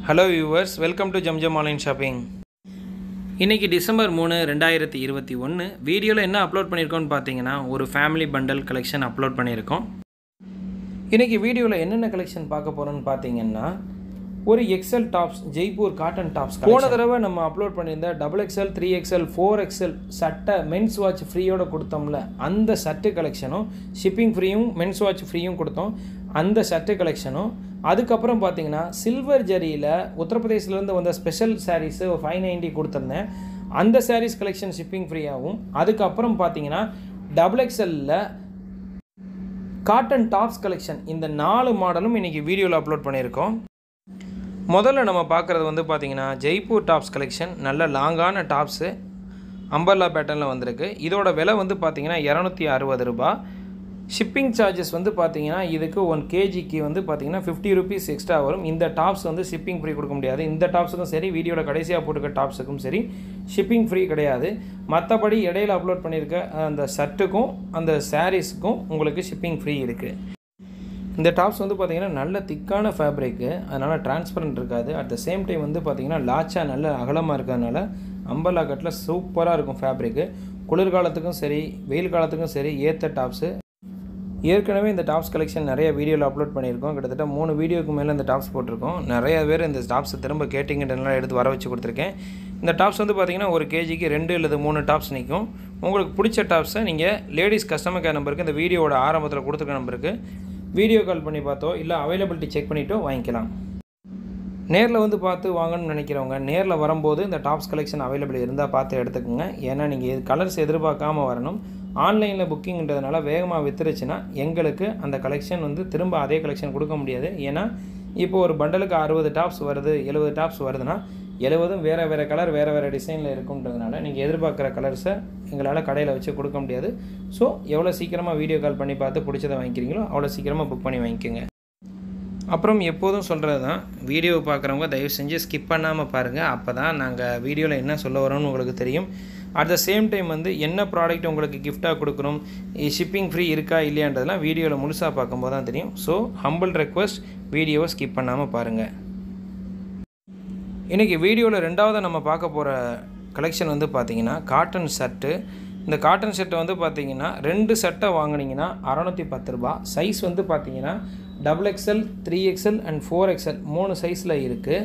hello viewers welcome to Zamzam online shopping இன்றைக்கி December மூணு ரெண்டாயிரத்தி இருபத்தி ஒன்று வீடியோவில் என்ன அப்லோட் பண்ணியிருக்கோம்னு பார்த்தீங்கன்னா ஒரு ஃபேமிலி பண்டல் கலெக்ஷன் அப்லோட் பண்ணியிருக்கோம் இன்றைக்கி வீடியோவில் என்னென்ன கலெக்ஷன் பார்க்க போகிறோம்னு பார்த்தீங்கன்னா ஒரு XL tops Jaipur cotton tops போன தடவை நம்ம அப்லோட் பண்ணியிருந்த double XL three XL four XL சட்டை மென்ஸ் வாட்ச் ஃப்ரீயோட கொடுத்தோம்ல அந்த சட்டு கலெக்ஷனும் ஷிப்பிங் ஃப்ரீயும் மென்ஸ் வாட்ச் ஃப்ரீயும் கொடுத்தோம் அந்த சட்டு கலெக்ஷனும் அதுக்கப்புறம் பார்த்தீங்கன்னா சில்வர் ஜரியில் உத்தரப்பிரதேசிலேருந்து வந்த ஸ்பெஷல் சாரீஸு ஒரு ஃபைவ் நைன்ட்டி கொடுத்துருந்தேன் அந்த சாரீஸ் கலெக்ஷன் ஷிப்பிங் ஃப்ரீயாகவும் அதுக்கப்புறம் பார்த்தீங்கன்னா டபுள் எக்ஸ்எல்லில் காட்டன் டாப்ஸ் கலெக்ஷன் இந்த நாலு மாடலும் இன்றைக்கி வீடியோவில் அப்லோட் பண்ணியிருக்கோம் முதல்ல நம்ம பார்க்குறது வந்து பார்த்திங்கன்னா ஜெய்ப்பூர் டாப்ஸ் கலெக்ஷன் நல்ல லாங்கான டாப்ஸு அம்பர்லா பேட்டர்னில் வந்திருக்கு இதோட விலை வந்து பார்த்திங்கன்னா இரநூத்தி அறுபது ரூபா ஷிப்பிங் சார்ஜஸ் வந்து பார்த்தீங்கன்னா இதுக்கு ஒன் கேஜிக்கு வந்து பார்த்தீங்கன்னா ஃபிஃப்டி ருபீஸ் எக்ஸ்ட்ரா வரும் இந்த டாப்ஸ் வந்து ஷிப்பிங் ஃப்ரீ கொடுக்க முடியாது இந்த டாப்ஸுக்கும் சரி வீடியோட கடைசியாக போட்டுக்க டாப்ஸுக்கும் சரி ஷிப்பிங் ஃப்ரீ கிடையாது மற்றபடி இடையில அப்லோட் பண்ணியிருக்க அந்த ஷர்ட்டுக்கும் அந்த சாரீஸுக்கும் உங்களுக்கு ஷிப்பிங் ஃப்ரீ இருக்குது இந்த டாப்ஸ் வந்து பார்த்திங்கன்னா நல்ல திக்கான ஃபேப்ரிக்கு அதனால் டிரான்ஸ்பரண்ட் இருக்காது அட் த சேம் டைம் வந்து பார்த்திங்கன்னா லாச்சா நல்ல அகலமாக இருக்கிறதுனால அம்பர்லா கட்டில் சூப்பராக இருக்கும் ஃபேப்ரிக்கு குளிர்காலத்துக்கும் சரி வெயில் காலத்துக்கும் சரி ஏற்ற டாப்ஸு ஏற்கனவே இந்த டாப்ஸ் கலெக்ஷன் நிறைய வீடியோவில் அப்லோட் பண்ணியிருக்கோம் கிட்டத்தட்ட மூணு வீடியோக்கு மேலே இந்த டாப்ஸ் போட்டிருக்கோம் நிறைய பேர் இந்த டாப்ஸை திரும்ப கேட்டிங்கன்றனால எடுத்து வர வச்சு கொடுத்துருக்கேன் இந்த டாப்ஸ் வந்து பார்த்திங்கன்னா ஒரு கேஜிக்கு ரெண்டு அல்லது மூணு டாப்ஸ் நிற்கும் உங்களுக்கு பிடிச்ச டாப்ஸை நீங்கள் லேடிஸ் கஸ்டமர் கேர் நம்பருக்கு இந்த வீடியோவோட ஆரம்பத்தில் கொடுத்துருக்க நம்பருக்கு வீடியோ கால் பண்ணி பார்த்தோ இல்லை அவைலபிலிட்டி செக் பண்ணிவிட்டோ வாங்கிக்கலாம் நேரில் வந்து பார்த்து வாங்கணும்னு நினைக்கிறவங்க நேரில் வரும்போது இந்த டாப்ஸ் கலெக்ஷன் அவைலபிள் இருந்தால் பார்த்து எடுத்துக்கோங்க ஏன்னா நீங்கள் கலர்ஸ் எதிர்பார்க்காம வரணும் ஆன்லைனில் புக்கிங்ன்றதுனால வேகமாக வித்துருச்சுன்னா எங்களுக்கு அந்த கலெக்ஷன் வந்து திரும்ப அதே கலெக்ஷன் கொடுக்க முடியாது ஏன்னா இப்போ ஒரு பண்டலுக்கு அறுபது டாப்ஸ் வருது எழுபது டாப்ஸ் வருதுன்னா எழுபதும் வேறு வேறு கலர் வேறு வேறு டிசைனில் இருக்குன்றதுனால நீங்கள் எதிர்பார்க்குற கலர்ஸை எங்களால் கடையில் வச்சு கொடுக்க முடியாது ஸோ எவ்வளோ சீக்கிரமாக வீடியோ கால் பண்ணி பார்த்து பிடிச்சதை வாங்கிக்கிறீங்களோ அவ்வளோ சீக்கிரமாக புக் பண்ணி வாங்கிக்கோங்க அப்புறம் எப்போதும் சொல்கிறது தான் வீடியோ பார்க்குறவங்க தயவு செஞ்சு ஸ்கிப் பண்ணாமல் பாருங்கள் அப்போ தான் நாங்கள் வீடியோவில் என்ன சொல்ல வரோம்னு உங்களுக்கு தெரியும் அட் த சேம் டைம் வந்து என்ன ப்ராடக்ட் உங்களுக்கு கிஃப்டாக கொடுக்கணும் ஷிப்பிங் ஃப்ரீ இருக்கா இல்லையான்றதெல்லாம் வீடியோவில் முழுசாக பார்க்கும்போது தான் தெரியும் ஸோ ஹம்பிள் ரெக்வஸ்ட் வீடியோவை ஸ்கிப் பண்ணாமல் பாருங்கள் இன்றைக்கி வீடியோவில் ரெண்டாவது நம்ம பார்க்க போகிற கலெக்ஷன் வந்து பார்த்திங்கன்னா காட்டன் ஷர்ட்டு இந்த காட்டன் ஷர்ட்டை வந்து பார்த்திங்கன்னா ரெண்டு சட்டை வாங்கினீங்கன்னா அறநூற்றி பத்து ரூபா சைஸ் வந்து பார்த்திங்கன்னா double XL three XL and four XL மூணு சைஸில் இருக்குது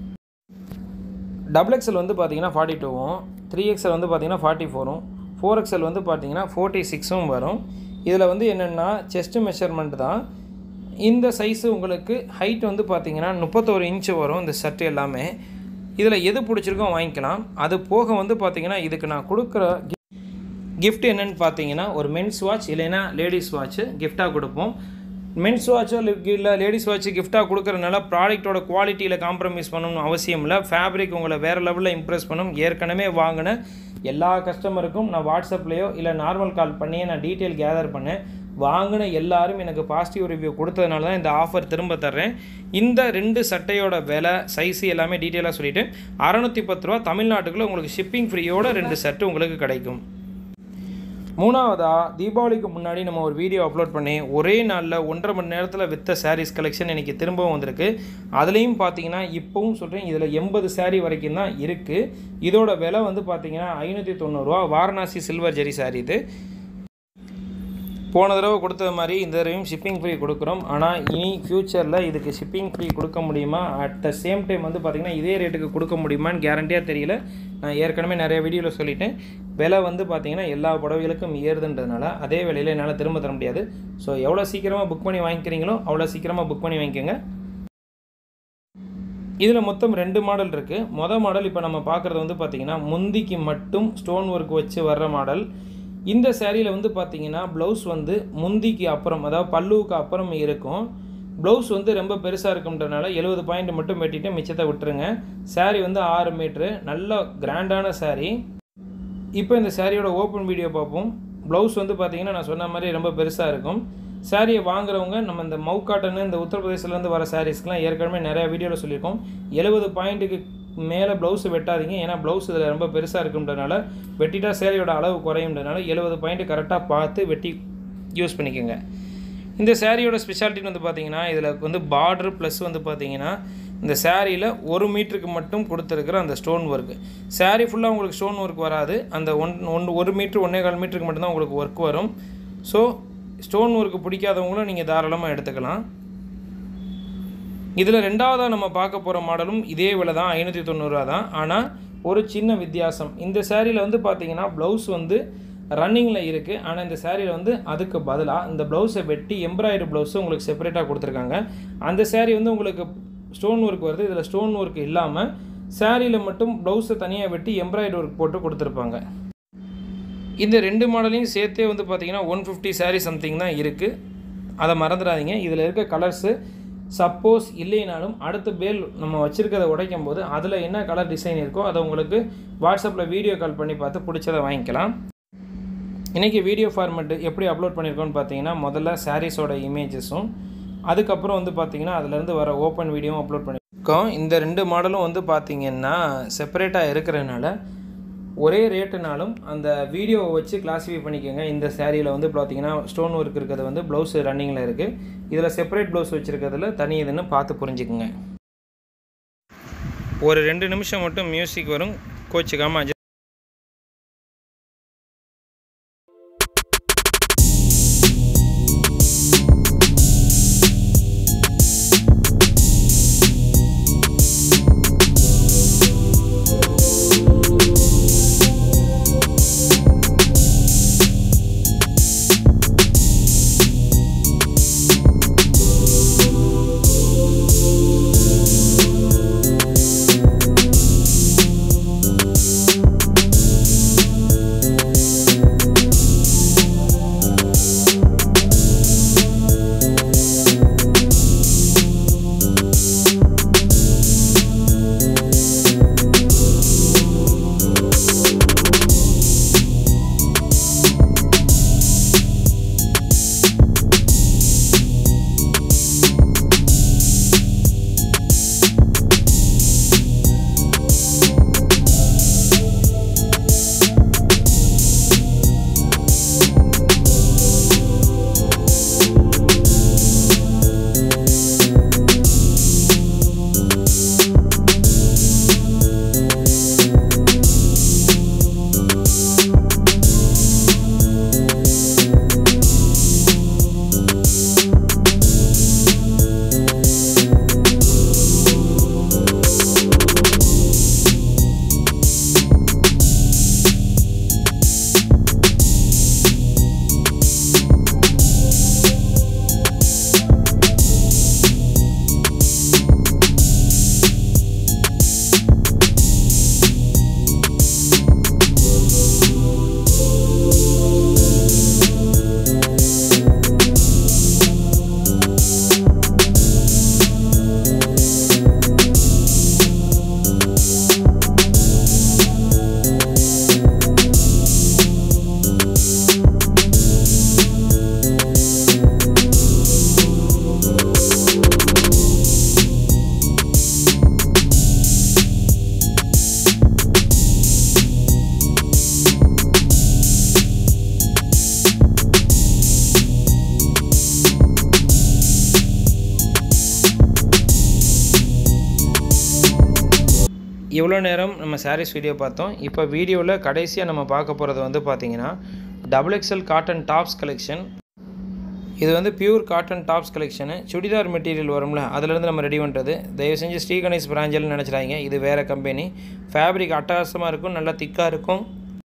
டபுள் எக்ஸ்எல் வந்து பார்த்திங்கன்னா ஃபார்ட்டி டூவும் த்ரீ எக்ஸ்எல் வந்து பார்த்திங்கன்னா ஃபார்ட்டி ஃபோரும் ஃபோர் எக்ஸ்எல் வந்து பார்த்திங்கன்னா ஃபோர்ட்டி சிக்ஸும் வரும் இதில் வந்து என்னென்னா செஸ்ட்டு மெஷர்மெண்ட் தான் இந்த சைஸு உங்களுக்கு ஹைட் வந்து பார்த்திங்கன்னா முப்பத்தோரு இன்ச்சு வரும் இந்த ஷர்ட் எல்லாமே இதில் எது பிடிச்சிருக்கோ வாங்கிக்கலாம் அது போக வந்து பார்த்திங்கன்னா இதுக்கு நான் கொடுக்குற கிஃப்ட் என்னென்னு பார்த்தீங்கன்னா ஒரு மென்ஸ் வாட்ச் இல்லைன்னா லேடிஸ் வாட்ச்சு கிஃப்டாக கொடுப்போம் மென்ஸ் வாட்சோ இல்லை லேடிஸ் வாட்ச் கிஃப்டாக கொடுக்குறதுனால ப்ராடக்ட்டோட குவாலிட்டியில் காம்ப்ரமைஸ் பண்ணணும்னு அவசியம் இல்லை ஃபேப்ரிக் உங்களை வேறு லெவலில் இம்ப்ரெஸ் பண்ணும் ஏற்கனவே வாங்கின எல்லா கஸ்டமருக்கும் நான் வாட்ஸ்அப்லேயோ இல்லை நார்மல் கால் பண்ணியே நான் டீட்டெயில் கேதர் பண்ணேன் வாங்கின எல்லாரும் எனக்கு பாசிட்டிவ் ரிவ்யூ கொடுத்ததுனால தான் இந்த ஆஃபர் திரும்ப தர்றேன் இந்த ரெண்டு சட்டையோட விலை சைஸு எல்லாமே டீட்டெயிலாக சொல்லிவிட்டு அறநூற்றி பத்து ரூபா தமிழ்நாட்டுக்குள்ளே உங்களுக்கு ஷிப்பிங் ஃப்ரீயோட ரெண்டு சட்டு உங்களுக்கு கிடைக்கும் மூணாவதாக தீபாவளிக்கு முன்னாடி நம்ம ஒரு வீடியோ அப்லோட் பண்ணி ஒரே நாளில் ஒன்றரை மணி நேரத்தில் விற்ற சாரீஸ் கலெக்ஷன் இன்றைக்கி திரும்பவும் வந்திருக்கு அதுலேயும் பார்த்தீங்கன்னா இப்போவும் சொல்கிறேன் இதில் எண்பது சாரீ வரைக்கும் தான் இருக்குது இதோட விலை வந்து பார்த்தீங்கன்னா ஐநூற்றி தொண்ணூறுரூவா வாரணாசி சில்வர் ஜெரி சாரீ இது போன தடவை கொடுத்தது மாதிரி இந்த தடவையும் ஷிப்பிங் ஃப்ரீ கொடுக்குறோம் ஆனால் இனி ஃப்யூச்சரில் இதுக்கு ஷிப்பிங் ஃப்ரீ கொடுக்க முடியுமா அட் த சேம் டைம் வந்து பார்த்திங்கன்னா இதே ரேட்டுக்கு கொடுக்க முடியுமான்னு கேரண்டியாக தெரியல நான் ஏற்கனவே நிறைய வீடியோவில் சொல்லிட்டேன் விலை வந்து பார்த்திங்கன்னா எல்லா புடவைகளுக்கும் ஏறுதுன்றதுனால அதே விலையில் என்னால் திரும்ப தர முடியாது ஸோ எவ்வளோ சீக்கிரமாக புக் பண்ணி வாங்கிக்கிறீங்களோ அவ்வளோ சீக்கிரமாக புக் பண்ணி வாங்கிக்கோங்க இதில் மொத்தம் ரெண்டு மாடல் இருக்குது மொதல் மாடல் இப்போ நம்ம பார்க்குறது வந்து பார்த்திங்கன்னா முந்திக்கு மட்டும் ஸ்டோன் ஒர்க் வச்சு வர்ற மாடல் இந்த சேரீயில் வந்து பார்த்தீங்கன்னா ப்ளவுஸ் வந்து முந்திக்கு அப்புறம் அதாவது பல்லுவுக்கு அப்புறம் இருக்கும் ப்ளவுஸ் வந்து ரொம்ப பெருசாக இருக்குன்றனால எழுபது பாயிண்ட் மட்டும் வெட்டிட்டு மிச்சத்தை விட்டுருங்க சாரீ வந்து ஆறு மீட்ரு நல்ல கிராண்டான சாரீ இப்போ இந்த சாரியோட ஓப்பன் வீடியோ பார்ப்போம் ப்ளவுஸ் வந்து பார்த்திங்கன்னா நான் சொன்ன மாதிரி ரொம்ப பெருசாக இருக்கும் சாரியை வாங்குறவங்க நம்ம இந்த மவு காட்டன் இந்த உத்தரப்பிரதேசிலேருந்து வர சாரீஸ்க்கெலாம் ஏற்கனவே நிறையா வீடியோவில் சொல்லியிருக்கோம் எழுபது பாயிண்ட்டுக்கு மேலே ப்ளவுஸ் வெட்டாதீங்க ஏன்னா ப்ளவுஸ் இதில் ரொம்ப பெருசாக இருக்குன்றனால வெட்டிட்டா சேலையோட அளவு குறையுன்றனால எழுபது பாயிண்ட் கரெக்டாக பார்த்து வெட்டி யூஸ் பண்ணிக்கோங்க இந்த சேரீயோட ஸ்பெஷாலிட்டின்னு வந்து பார்த்தீங்கன்னா இதில் வந்து பார்டர் ப்ளஸ் வந்து பார்த்தீங்கன்னா இந்த சேரீயில் ஒரு மீட்டருக்கு மட்டும் கொடுத்துருக்குற அந்த ஸ்டோன் ஒர்க்கு saree ஃபுல்லாக உங்களுக்கு ஸ்டோன் ஒர்க் வராது அந்த ஒன் ஒன் ஒரு மீட்ரு ஒன்றே கால் மீட்டருக்கு மட்டும்தான் உங்களுக்கு ஒர்க் வரும் ஸோ ஸ்டோன் ஒர்க்கு பிடிக்காதவங்களும் நீங்கள் தாராளமாக எடுத்துக்கலாம் இதில் ரெண்டாவதாக நம்ம பார்க்க போகிற மாடலும் இதே விலை தான் ஐநூற்றி தொண்ணூறுரூவா தான் ஆனால் ஒரு சின்ன வித்தியாசம் இந்த சேரீயில் வந்து பார்த்தீங்கன்னா ப்ளவுஸ் வந்து ரன்னிங்கில் இருக்குது ஆனால் இந்த சேரீயில் வந்து அதுக்கு பதிலாக இந்த ப்ளவுஸை வெட்டி எம்ப்ராய்டரி ப்ளவுஸு உங்களுக்கு செப்பரேட்டாக கொடுத்துருக்காங்க அந்த saree வந்து உங்களுக்கு ஸ்டோன் ஒர்க் வருது இதில் ஸ்டோன் ஒர்க் இல்லாமல் சேரீயில் மட்டும் ப்ளவுஸை தனியாக வெட்டி எம்ப்ராய்டரி ஒர்க் போட்டு கொடுத்துருப்பாங்க இந்த ரெண்டு மாடலையும் சேர்த்தே வந்து பார்த்தீங்கன்னா ஒன் ஃபிஃப்டி saree சம்திங் தான் இருக்குது அதை மறந்துடாதீங்க இதில் இருக்க கலர்ஸு சப்போஸ் இல்லைனாலும் அடுத்த பேல் நம்ம வச்சுருக்கதை உடைக்கும் போது அதில் என்ன கலர் டிசைன் இருக்கோ அதை உங்களுக்கு வாட்ஸ்அப்பில் வீடியோ கால் பண்ணி பார்த்து பிடிச்சதை வாங்கிக்கலாம் இன்றைக்கி வீடியோ ஃபார்மேட்டு எப்படி அப்லோட் பண்ணியிருக்கோன்னு பார்த்தீங்கன்னா முதல்ல சாரீஸோட இமேஜஸும் அதுக்கப்புறம் வந்து பார்த்தீங்கன்னா அதுலேருந்து வர ஓப்பன் வீடியோவும் அப்லோட் பண்ணியிருக்கோம் இந்த ரெண்டு மாடலும் வந்து பார்த்தீங்கன்னா செப்பரேட்டாக இருக்கிறதுனால ஒரே ரேட்டுனாலும் அந்த வீடியோவை வச்சு கிளாஸிஃபை பண்ணிக்கோங்க இந்த சேரீயில் வந்து பார்த்தீங்கன்னா ஸ்டோன் ஒர்க் இருக்கிறது வந்து ப்ளவுஸ் ரன்னிங்கில் இருக்குது இதில் செப்பரேட் ப்ளவுஸ் வச்சுருக்கிறதுல தனி இதுன்னு பார்த்து புரிஞ்சுக்குங்க ஒரு ரெண்டு நிமிஷம் மட்டும் மியூசிக் வரும் கோச்சிக்காமல் adjust இவ்வளோ நேரம் நம்ம சாரீஸ் வீடியோ பார்த்தோம் இப்போ வீடியோவில் கடைசியாக நம்ம பார்க்க போகிறது வந்து பார்த்தீங்கன்னா double XL cotton tops collection இது வந்து pure cotton tops collection churidar material வரும்ல அதுலேருந்து நம்ம ரெடி பண்ணுறது தயவு செஞ்சு ஸ்ரீ கணேஷ் பிராஞ்சல்னு நினச்சிடாதீங்க இது வேறு கம்பெனி ஃபேப்ரிக் அட்டகாசமாக இருக்கும் நல்லா திக்காக இருக்கும்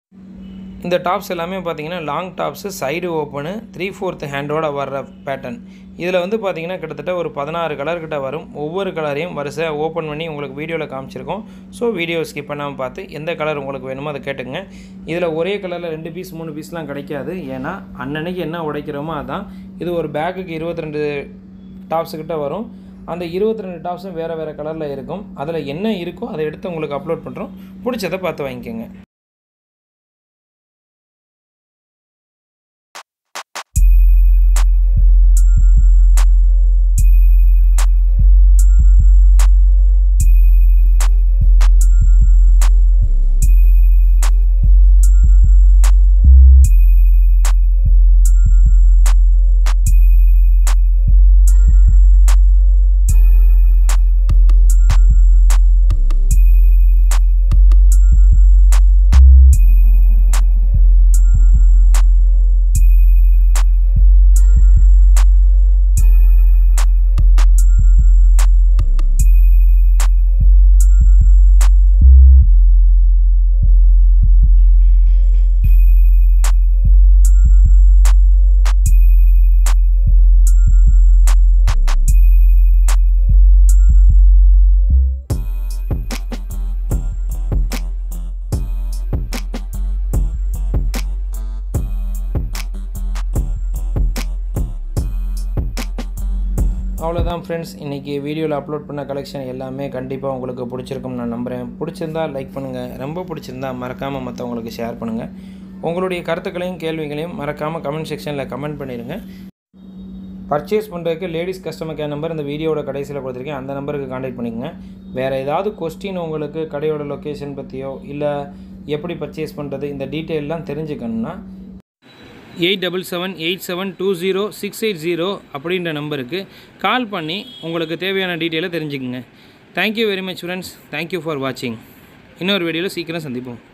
இந்த டாப்ஸ் எல்லாமே பார்த்தீங்கன்னா long tops side open three fourth ஹேண்டோட வர்ற பேட்டர்ன் இதில் வந்து பார்த்தீங்கன்னா கிட்டத்தட்ட ஒரு பதினாறு கலர் கிட்ட வரும் ஒவ்வொரு கலரையும் வரிசையாக ஓப்பன் பண்ணி உங்களுக்கு வீடியோவில் காமிச்சிருக்கோம் ஸோ வீடியோ ஸ்கிப் பண்ணாமல் பார்த்து எந்த கலர் உங்களுக்கு வேணுமோ அதை கேட்டுங்க இதில் ஒரே கலரில் ரெண்டு பீஸ் மூணு பீஸ்லாம் கிடைக்காது ஏன்னா அன்னன்னைக்கு என்ன உடைக்கிறோமோ அதான் இது ஒரு பேக்குக்கு இருபத்தி ரெண்டு டாப்ஸ் கிட்ட வரும் அந்த இருபத்தி ரெண்டு டாப்ஸும் வேறு வேறு கலரில் இருக்கும் அதில் என்ன இருக்கோ அதை எடுத்து உங்களுக்கு அப்லோட் பண்ணுறோம் பிடிச்சதை பார்த்து வாங்கிக்கோங்க அவ்வளோதான் ஃப்ரெண்ட்ஸ் இன்றைக்கி வீடியோவில் அப்லோட் பண்ண கலெக்ஷன் எல்லாமே கண்டிப்பாக உங்களுக்கு பிடிச்சிருக்கும்னு நான் நம்புகிறேன் பிடிச்சிருந்தா லைக் பண்ணுங்கள் ரொம்ப பிடிச்சிருந்தா மறக்காமல் மற்றவங்களுக்கு ஷேர் பண்ணுங்கள் உங்களுடைய கருத்துக்களையும் கேள்விகளையும் மறக்காமல் கமெண்ட் செக்ஷனில் கமெண்ட் பண்ணிடுங்க பர்ச்சேஸ் பண்ணுறதுக்கு லேடிஸ் கஸ்டமர் கேர் நம்பர் இந்த வீடியோட கடைசியில் கொடுத்துருக்கேன் அந்த நம்பருக்கு காண்டாக்ட் பண்ணிக்கோங்க வேறு ஏதாவது கொஸ்டின் உங்களுக்கு கடையோட லொக்கேஷன் பற்றியோ இல்லை எப்படி பர்ச்சேஸ் பண்ணுறது இந்த டீட்டெயிலெலாம் தெரிஞ்சுக்கணுன்னா eight double seven eight seven two zero six eight zero அப்படின்ற நம்பருக்கு கால் பண்ணி உங்களுக்கு தேவையான டீட்டெயிலை தெரிஞ்சுக்குங்க thank you very much friends thank you for வாட்சிங் இன்னொரு வீடியோவில் சீக்கிரம் சந்திப்போம்